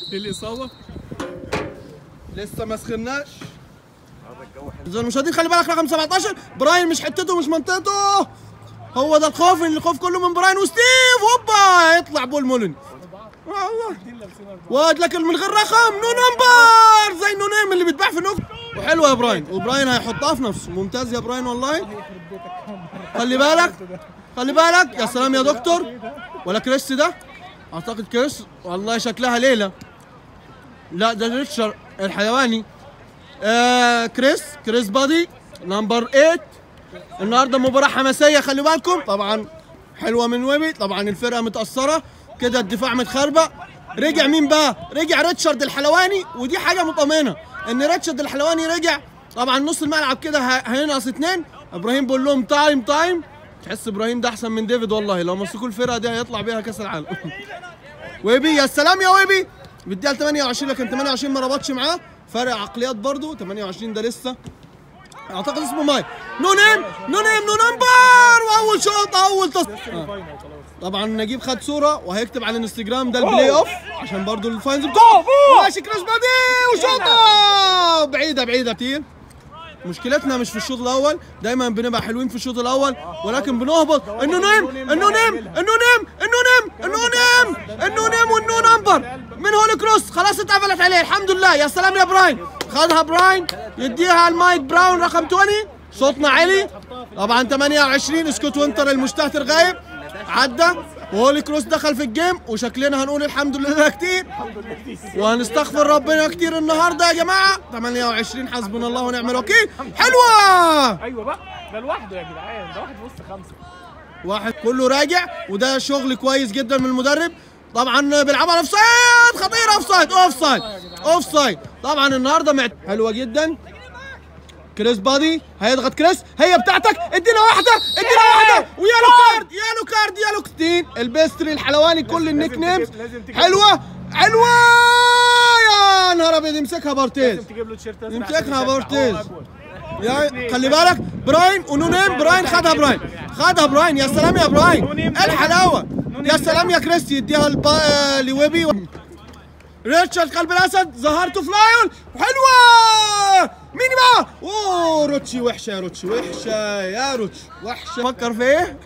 ايه الاصابه لسه ما سخناش اذا المشاهدين خلي بالك رقم 17 براين مش حتته مش منطقته هو ده الخوف الخوف كله من براين وستيف هوبا يطلع بول مولن والله واد لكن من غير رقم نو نمبر زي نو نيم اللي بيتباع في نوك وحلوه يا براين وبراين هيحطها في نفسه ممتاز يا براين والله خلي بالك خلي بالك يا سلام يا دكتور ولا كريس ده اعتقد كريس والله شكلها ليله لا ده ريتشارد الحيواني آه كريس كريس بادي نمبر 8 النهارده مباراه حماسيه خلي بالكم طبعا حلوه من ويبي طبعا الفرقه متاثره كده الدفاع متخربق رجع مين بقى رجع ريتشارد الحلواني ودي حاجه مطمئنه ان ريتشارد الحلواني رجع طبعا نص الملعب كده ه- هينقص اتنين ابراهيم بيقول لهم تايم تايم تحس ابراهيم ده احسن من ديفيد والله لو مسكوا الفرقه دي هيطلع بيها كاس العالم ويبي يا سلام يا ويبي بديها 28 لكن 28 ما ربطش معاه فرق عقليات برضو 28 ده لسه اعتقد اسمه مايك نو نيم نو نيم نو نمبر واول شوط اول تص... آه. طبعا نجيب خد صوره وهيكتب على الانستجرام ده البلاي اوف عشان برضو الفاينز بتوعه ماشي كراش بادي وشوطه بعيده بعيده كتير مشكلتنا مش في الشوط الاول دايما بنبقى حلوين في الشوط الاول ولكن بنهبط انه نيم انه نيم انه نيم انه نيم انه نيم انه نيم وانه نمبر من هولي كروس خلاص اتقفلت عليه الحمد لله يا سلام يا براين خدها براين يديها المايك براون رقم 20 صوتنا عالي طبعا 28 سكوت وينتر المستهتر غايب عدى وهولي كروس دخل في الجيم وشكلنا هنقول الحمد لله كتير وهنستغفر ربنا كتير النهارده يا جماعه 28 حسبنا الله ونعم الوكيل حلوه ايوه بقى ده لوحده يا جدعان ده واحد وسط خمسه واحد كله راجع وده شغل كويس جدا من المدرب طبعا بيلعبوا على اوف سايد خطيره اوف سايد اوف سايد اوف سايد طبعا النهارده معت... حلوه جدا كريس بادي هيضغط كريس هي بتاعتك ادينا واحده ادينا واحده ويالو كارد يالو كارد يالو كتين البيستري الحلواني كل النيك تجيب- نيمز لازم تجيب- حلوه حلوه يا نهار ابيض يمسكها بارتيز لازم تجيب له تيشيرت ازرق يمسكها عشان يشجع. بورتيز. هو أجول. يا خلي بالك براين ونونيم براين خدها براين خدها براين يا سلام يا براين إيه الحلاوه يا سلام يا كريستي يديها البا... لويبي ريتشارد قلب الاسد ظهرته في لايون حلوه مين بقى اوه روتشي وحشه يا روتشي وحشه يا روتشي وحشه فكر في ايه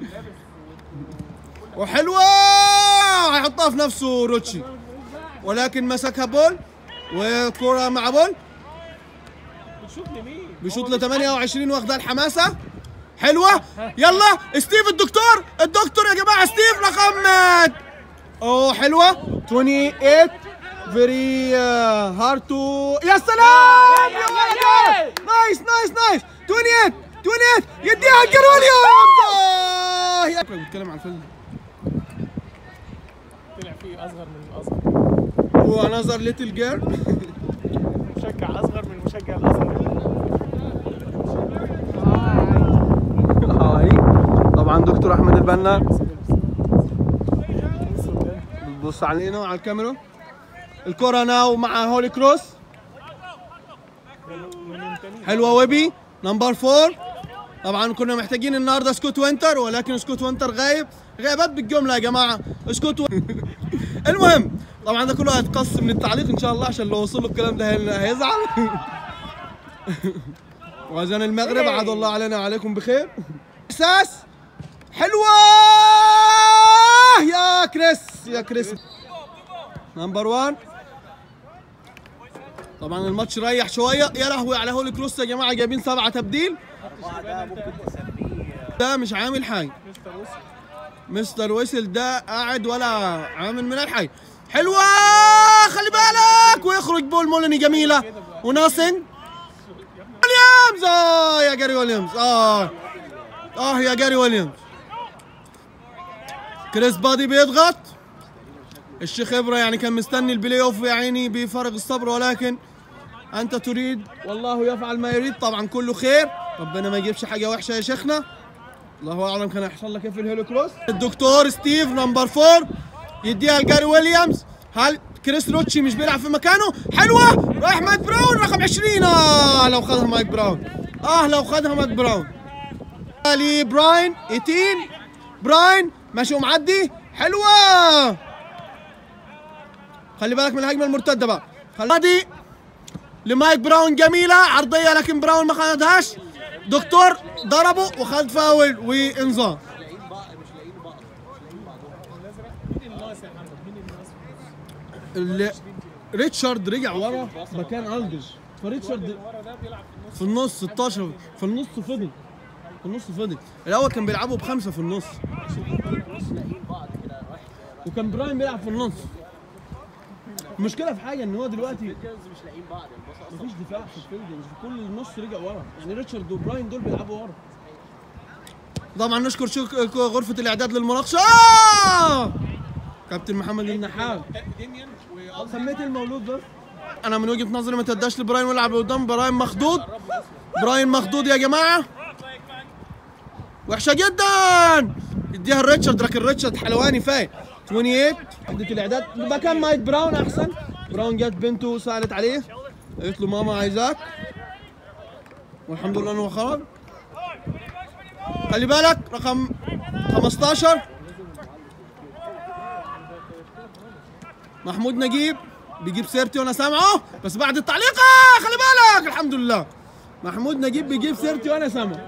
وحلوه هيحطها في نفسه روتشي ولكن مسكها بول وكرة مع بول بتشوف لمين بيشوط ل 28 واخده الحماسه حلوه يلا ستيف الدكتور الدكتور يا جماعه ستيف رقم اوه حلوه 28 فيري هارد تو يا سلام يا ولد نايس نايس نايس 28 28 يديها الجروليوم آه، يا بتكلم عن الفيلم طلع فيه اصغر من الاصغر هو نظر ليتل جير مشجع اصغر من المشجع الاصغر هاي طبعا دكتور احمد البنا بص علينا وعلى الكاميرا الكرة ناو مع هولي كروس حلوة ويبي نمبر فور طبعا كنا محتاجين النهارده سكوت وينتر ولكن سكوت وينتر غايب غيابات بالجملة يا جماعة سكوت و... المهم طبعا ده كله هيتقص من التعليق ان شاء الله عشان لو وصل له الكلام ده هي- هيزعل واذان المغرب عاد الله علينا وعليكم بخير احساس حلوه يا كريس يا كريس نمبر 1 طبعا الماتش ريح شويه يا لهوي على هولي كروس يا جماعه جايبين سبعه تبديل ده مش عامل حاجه مستر ويسل ده قاعد ولا عامل من الحي حلوه خلي بالك ويخرج بول مولني جميله وناسن ويليامز اه يا جاري ويليامز اه اه يا جاري ويليامز كريس بادي بيضغط الشيخ ابره يعني كان مستني البلاي اوف يا عيني بفارغ الصبر ولكن انت تريد والله يفعل ما يريد طبعا كله خير ربنا ما يجيبش حاجه وحشه يا شيخنا الله اعلم كان هيحصل لك ايه في الهيلو كروس الدكتور ستيف نمبر فور يديها لجاري ويليامز هل كريس روتشي مش بيلعب في مكانه حلوه رايح مايك براون رقم 20 اه لو خدها مايك براون اه لو خدها مايك براون لي براين 18 براين ماشي ومعدي حلوه خلي بالك من الهجمه المرتده بقى خلي دي لمايك براون جميله عرضيه لكن براون ما خدهاش دكتور ضربه وخد فاول وانذار اللي ريتشارد رجع ورا مكان الدج فريتشارد في النص 16 في النص فضل في النص فضل الاول كان بيلعبوا بخمسه في النص وكان براين بيلعب في النص المشكله في حاجه ان هو دلوقتي مفيش دفاع في الفيلدنج كل النص رجع ورا يعني ريتشارد وبراين دول بيلعبوا ورا طبعا نشكر شك... غرفه الاعداد للمناقشه آه! كابتن محمد النحال سميت المولود بس انا من وجهه نظري ما تداش لبراين ويلعب قدام براين مخضوض براين مخضوض يا جماعه وحشه جدا اديها الريتشارد لكن ريتشارد حلواني فايق 28 عدة الاعداد مكان مايك براون احسن براون جت بنته سالت عليه قالت له ماما عايزاك والحمد لله انه خرج خلي بالك رقم 15 محمود نجيب بيجيب سيرتي وانا سامعه بس بعد التعليق آه خلي بالك الحمد لله محمود نجيب بيجيب سيرتي وانا سامعه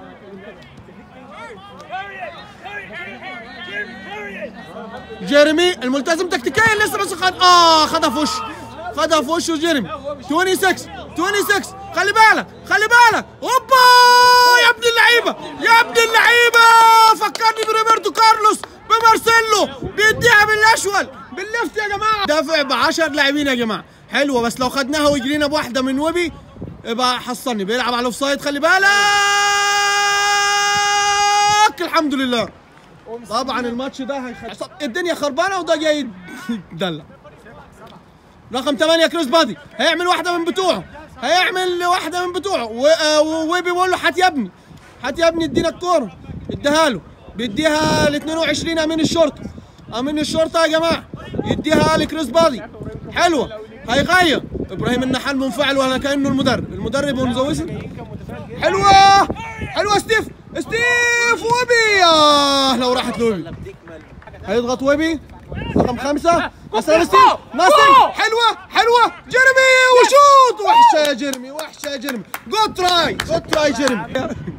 جيرمي الملتزم تكتيكيا لسه بس خد اه خدها في وشه خدها في وشه جيرمي 26 26 خلي بالك خلي بالك اوبا يا ابن اللعيبه يا ابن اللعيبه فكرني بروبرتو كارلوس بمارسيلو بيديها بالاشول باللفت يا جماعه دافع ب 10 لاعبين يا جماعه حلوه بس لو خدناها ويجرينا بواحده من وبي يبقى حصلني بيلعب على الاوفسايد خلي بالك الحمد لله طبعا الماتش ده هيخ... الدنيا خربانه وده جاي يدلع رقم 8 كريس بادي هيعمل واحده من بتوعه هيعمل واحده من بتوعه و- آه، وويبي بيقول له هات يا ابني هات يا ابني ادينا الكوره اديها له بيديها ل 22 امين الشرطه امين الشرطه يا جماعه يديها لكريس بادي حلوه هيغير ابراهيم النحال منفعل ولا كانه المدرب المدرب ومزوسن حلوه حلوه ستيف ستيف ويبي آه لو راحت لويبي هيضغط ويبي رقم خمسة مثلا ستيف ناصر حلوة حلوة جيرمي وشوط وحشة يا جيرمي وحشة يا جيرمي جود تراي جود تراي جيرمي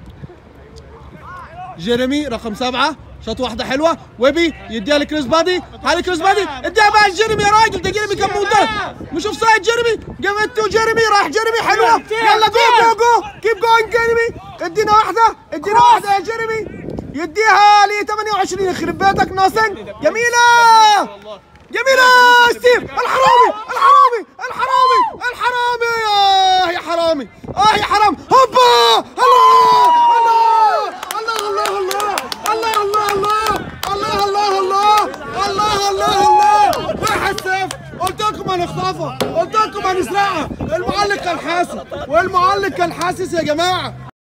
جيرمي رقم سبعة شوط واحدة حلوة ويبي يديها لكريس بادي هاي كريس بادي اديها بقى لجيرمي يا راجل ده جيرمي كان منتهى مش اوف سايد جيرمي جابت وجيرمي راح جيرمي حلوة يلا جو جو جو كيب جوينج جيرمي ادينا واحدة ادينا واحدة يا جيرمي يديها ل 28 يخرب بيتك ناصر جميلة جميلة ستيف الحرامي الحرامي الحرامي الحرامي اه يا حرامي اه يا حرام هوبا الله الله الله الله الله الله الله الله الله الله الله الله الله واحد صفر قلت لكم هنخطفها قلت لكم هنسرقها المعلق كان حاسس والمعلق كان حاسس يا جماعه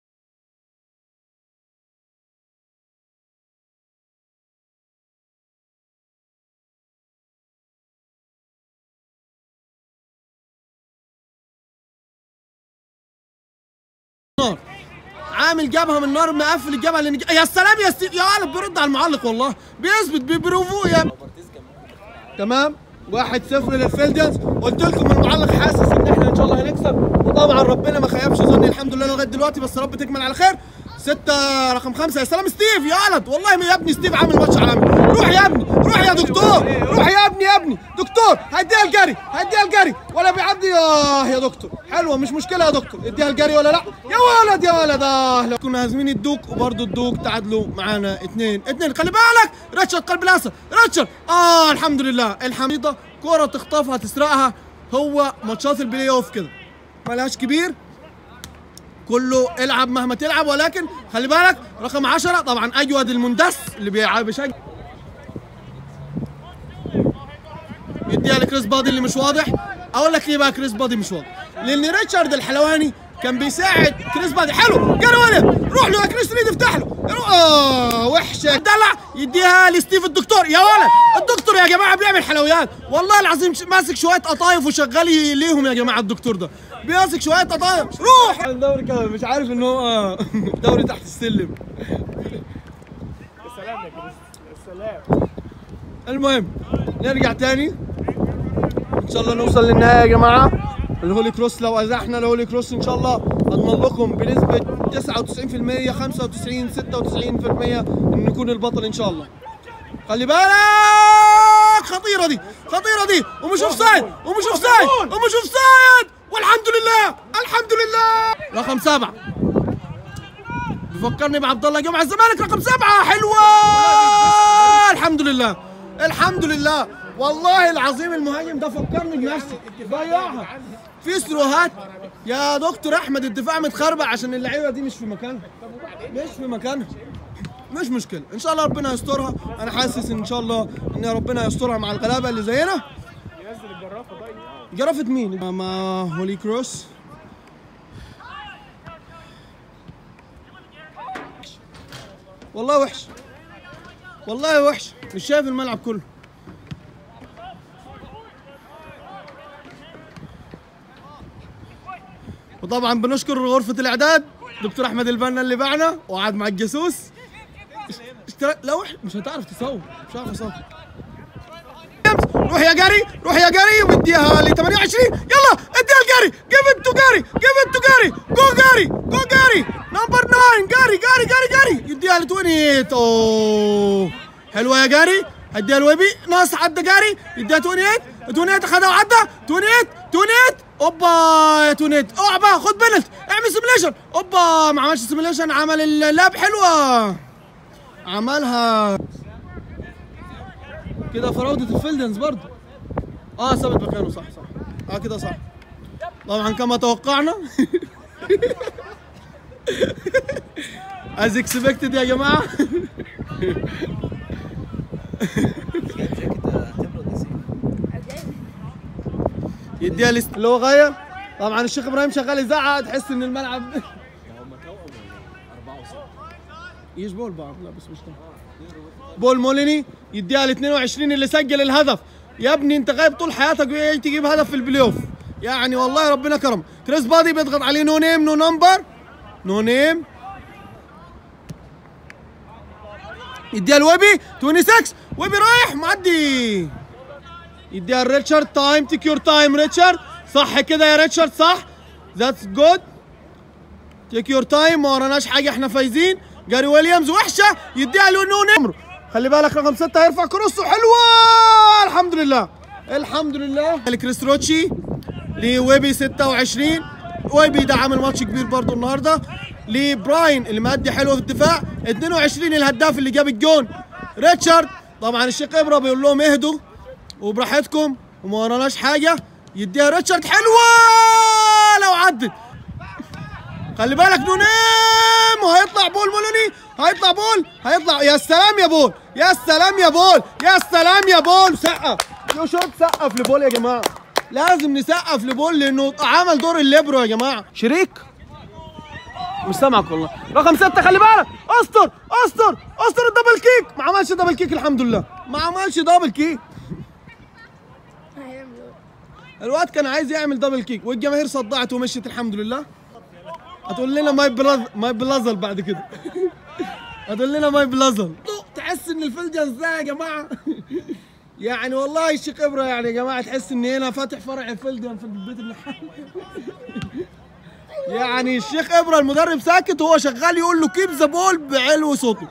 نار عامل جبهه من نار مقفل الجبهه اللي نج... يا سلام يا ستيف يا ولد بيرد على المعلق والله بيثبت ببروفو يا تمام واحد صفر للفيلديانز قلت لكم المعلق حاسس ان احنا ان شاء الله هنكسب وطبعا ربنا ما خيبش ظني الحمد لله لغايه دلوقتي بس رب تكمل على خير ستة رقم خمسة يا سلام ستيف يا ولد والله يا ابني ستيف عامل ماتش عالمي روح يا ابني روح يا دكتور روح يا ابني يا ابني دكتور هديها الجري هديها الجري ولا بيعدي اه يا دكتور حلوه مش مشكله يا دكتور اديها الجري ولا لا يا ولد يا ولد اه لو كنا هازمين الدوك وبرضه الدوك تعادلوا معانا اثنين اثنين خلي بالك ريتشارد قلب الاسد ريتشارد اه الحمد لله الحميده كره تخطفها تسرقها هو ماتشات البلاي اوف كده ملهاش كبير كله العب مهما تلعب ولكن خلي بالك رقم 10 طبعا اجود المندس اللي بيلعب بشكل يديها لكريس بادي اللي مش واضح اقول لك ليه بقى كريس بادي مش واضح لان ريتشارد الحلواني كان بيساعد كريس بادي حلو جري ولد روح له يا كريس ريد افتح له روح- اه وحشه دلع يديها لستيف الدكتور يا ولد الدكتور يا جماعه بيعمل حلويات والله العظيم ش- ماسك شويه قطايف وشغال ي- ليهم يا جماعه الدكتور ده بيمسك شويه قطايف روح الدوري كمان مش عارف ان هو دوري تحت السلم السلام يا كريس السلام المهم نرجع تاني شاء الله نوصل للنهايه يا جماعه الهولي كروس لو ازحنا الهولي كروس ان شاء الله اضمن لكم بنسبه 99% 95 96% ان نكون البطل ان شاء الله خلي بالك خطيره دي خطيره دي ومش اوف سايد ومش اوف سايد ومش اوف سايد والحمد لله الحمد لله رقم سبعه بفكرني بعبد الله جمعه الزمالك رقم سبعه حلوه الحمد لله الحمد لله والله العظيم المهاجم ده فكرني بنفسي ضيعها في سروهات يا دكتور احمد الدفاع متخربع عشان اللعيبه دي مش في مكانها مش في مكانها مش مشكله ان شاء الله ربنا يسترها انا حاسس ان شاء الله ان ربنا يسترها مع الغلابه اللي زينا ينزل الجرافه طيب جرافة مين؟ مع هولي كروس والله وحش والله وحش مش شايف الملعب كله وطبعا بنشكر غرفة الإعداد دكتور أحمد البنا اللي باعنا وقعد مع الجاسوس اشترك لا وح... مش هتعرف تصور مش هعرف اصور روح يا جاري روح يا جاري واديها ل 28 يلا اديها لجاري جيف ات تو جاري جيف ات تو جاري جو جاري جو جاري نمبر 9 جاري جاري جاري جاري يديها ل 28 اوه حلوه يا جاري اديها لويبي ناقص عدى جاري يديها 28 28 اخدها وعدى 28 28 اوبا يا 28 اوعى بقى خد بنت اعمل سيميليشن اوبا ما عملش سيميليشن عمل اللعب حلوه عملها كده فراودة الفيلدنز برضه اه ثابت مكانه صح صح اه كده صح طبعا كما توقعنا از اكسبكتد يا جماعه يديها لست اللي هو غير طبعا الشيخ ابراهيم شغال يزعق تحس ان الملعب يشبهوا لبعض لا بس مش طبعا. بول موليني يديها ل 22 اللي سجل الهدف يا ابني انت غايب طول حياتك وجاي تجيب هدف في البلاي اوف يعني والله ربنا كرم كريس بادي بيضغط عليه نو نيم نو نمبر نو نيم يديها لويبي 26 ويبي رايح معدي يديها لريتشارد تايم تيك يور تايم ريتشارد صح كده يا ريتشارد صح ذاتس جود تيك يور تايم ما وراناش حاجه احنا فايزين جاري ويليامز وحشه يديها له نمر خلي بالك رقم ستة هيرفع كروس حلوه الحمد لله الحمد لله لكريس روتشي لويبي 26 ويبي ده عامل ماتش كبير برضه النهارده لبراين اللي مادي حلو في الدفاع 22 الهداف اللي جاب الجون ريتشارد طبعا الشيخ ابره بيقول لهم اهدوا وبراحتكم وما وراناش حاجه يديها ريتشارد حلوه لو عدت خلي بالك نونيم وهيطلع بول مولوني هيطلع بول هيطلع يا سلام يا بول يا سلام يا بول يا سلام يا بول سقف يو شوت سقف لبول يا جماعه لازم نسقف لبول لانه عمل دور الليبرو يا جماعه شريك مش سامعك والله رقم ستة خلي بالك استر استر استر الدبل كيك ما عملش دبل كيك الحمد لله ما عملش دبل كيك الواد كان عايز يعمل دبل كيك والجماهير صدعت ومشيت الحمد لله هتقول لنا ماي بلاز ماي بلازل بعد كده هتقول لنا ماي بلازل تحس ان الفلجنز ده يا جماعه يعني والله الشيخ ابره يعني يا جماعه تحس ان هنا فاتح فرع الفلجن في البيت النحال يعني الشيخ ابره المدرب ساكت وهو شغال يقول له كيب ذا بول بعلو صوته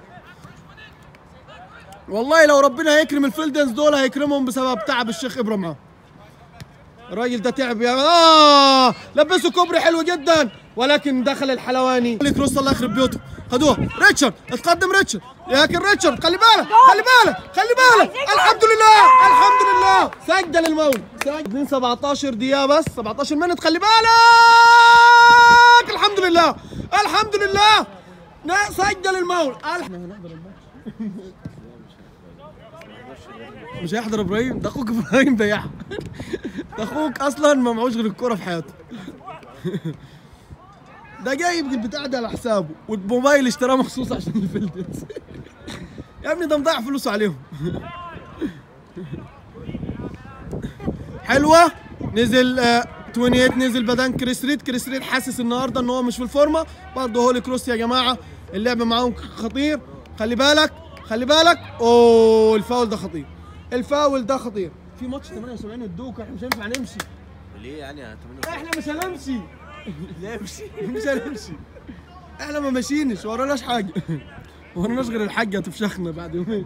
والله لو ربنا هيكرم الفيلدنز دول هيكرمهم بسبب تعب الشيخ ابره معاه الراجل ده تعب يا اه لبسه كوبري حلو جدا ولكن دخل الحلواني كروس الله يخرب بيوته خدوها ريتشارد اتقدم ريتشارد لكن ريتشارد خلي بالك خلي بالك خلي بالك الحمد لله الحمد لله سجل المولى سجل 17 دقيقة بس 17 منت خلي بالك الحمد لله الحمد لله لا سجل المولى مش هيحضر ابراهيم ده اخوك ابراهيم ده يحضر ده اخوك اصلا ما معوش غير الكوره في حياته ده جايب البتاع ده على حسابه والموبايل اشتراه مخصوص عشان الفلترز يا ابني ده مضيع فلوسه عليهم حلوه نزل آه 28 نزل بدن كريس ريد كريس ريد حاسس النهارده ان هو مش في الفورمه برضه هولي كروس يا جماعه اللعب معاهم خطير خلي بالك خلي بالك اوه الفاول ده خطير الفاول ده خطير في ماتش 78 الدوك احنا مش هينفع نمشي ليه يعني احنا مش هنمشي نمشي مش هنمشي احنا ما ماشيينش وراناش حاجه وراناش غير الحاجه تفشخنا بعد يومين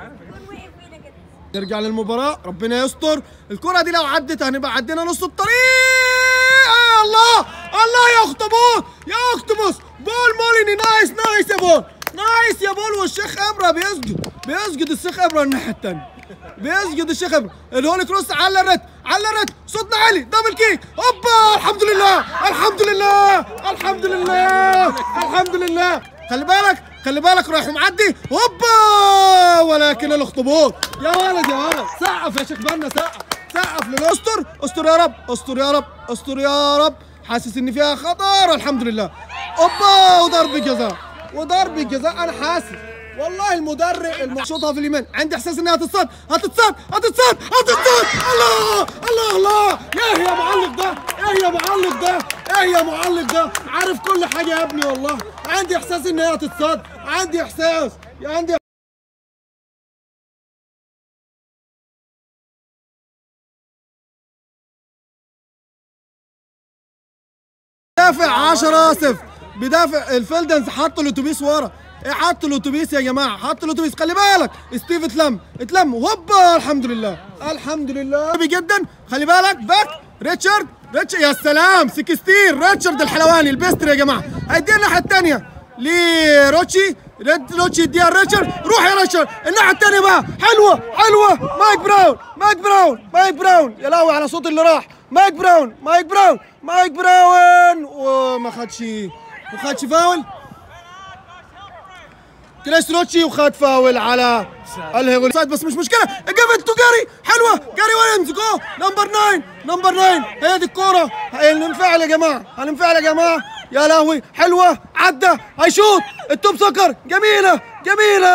نرجع للمباراة ربنا يستر الكرة دي لو عدت هنبقى عدينا نص الطريق يا الله الله يا اخطبوط يا اخطبوس بول موليني نايس نايس يا بول نايس يا بول والشيخ ابره بيسجد بيسجد الشيخ ابره الناحية التانية بيسجد الشيخ ابره الهولي كروس على الرد على الرد صوتنا عالي دبل كيك هوبا الحمد لله الحمد لله الحمد لله الحمد لله خلي بالك خلي بالك رايح معدي هوبا ولكن الاخطبوط يا ولد يا ولد سقف يا شيخ بنا سقف سقف للاستر استر يا رب استر يا رب استر يا رب حاسس ان فيها خطر الحمد لله اوبا وضرب جزاء وضرب جزاء انا حاسس والله المدرب المشوطها في اليمين عندي احساس انها هتتصاد هتتصاد هتتصاد هتتصاد الله الله الله ايه يا معلق ده ايه يا معلق ده ايه يا معلق ده عارف كل حاجه يا ابني والله عندي احساس ان هي هتتصاد عندي احساس عندي بدافع 10 0 بدافع الفيلدنز حط الاتوبيس ورا ايه حط الاتوبيس يا جماعه حط الاتوبيس خلي بالك ستيف اتلم اتلم هوبا الحمد لله الحمد لله قوي جدا خلي بالك باك ريتشارد ريتشارد يا سلام 16 ريتشارد الحلواني البستر يا جماعه هيديها الناحيه الثانيه لروتشي ريد روتشي يديها ريتشارد روح يا ريتشارد الناحيه الثانيه بقى حلوه حلوه مايك براون مايك براون مايك براون يا لهوي على صوت اللي راح مايك براون مايك براون مايك براون وما خدش ما خدش فاول كريس روتشي وخد فاول على الهيغول سايد بس مش مشكله جابت تو جاري حلوه جاري ويليامز جو نمبر 9 نمبر 9 هي دي الكوره هننفعل يا جماعه هننفعل يا جماعه يا لهوي حلوه عدى هيشوط التوب سكر جميله جميله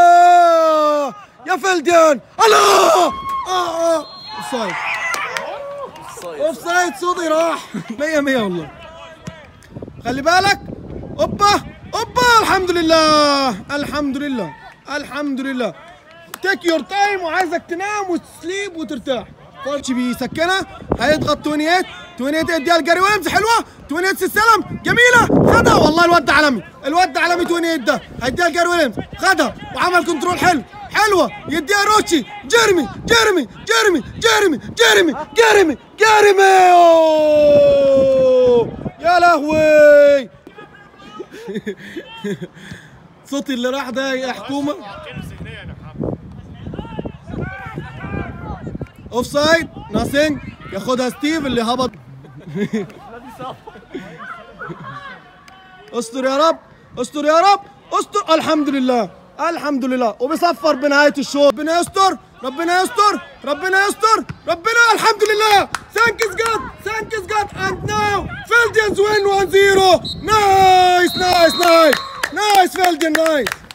يا فلديان الله اه اه اوفسايد اوفسايد صوتي راح 100 100 والله خلي بالك اوبا اوبا الحمد لله الحمد لله الحمد لله تيك يور تايم وعايزك تنام وتسليب وترتاح فارتشي بيسكنها هيضغط 28 28 اديها لجاري ويلمز حلوه 28 استلم جميله خدها والله الواد ده عالمي الواد ده عالمي 28 ده هيديها لجاري ويلمز خدها وعمل كنترول حلو حلوه يديها روتشي جيرمي جيرمي جيرمي جيرمي جيرمي جيرمي جيرمي أوه. يا لهوي صوتي اللي راح ده يا حكومه اوف سايد ناسينج ياخدها ستيف اللي هبط استر يا رب استر يا رب استر الحمد لله الحمد لله وبيصفر بنهايه الشوط ربنا يستر ربنا يستر ربنا يستر ربنا الحمد لله ثانكس جاد ثانكس جاد اند ناو فيلديانز وين 1 0 نايس نايس نايس نايس فيلديان نايس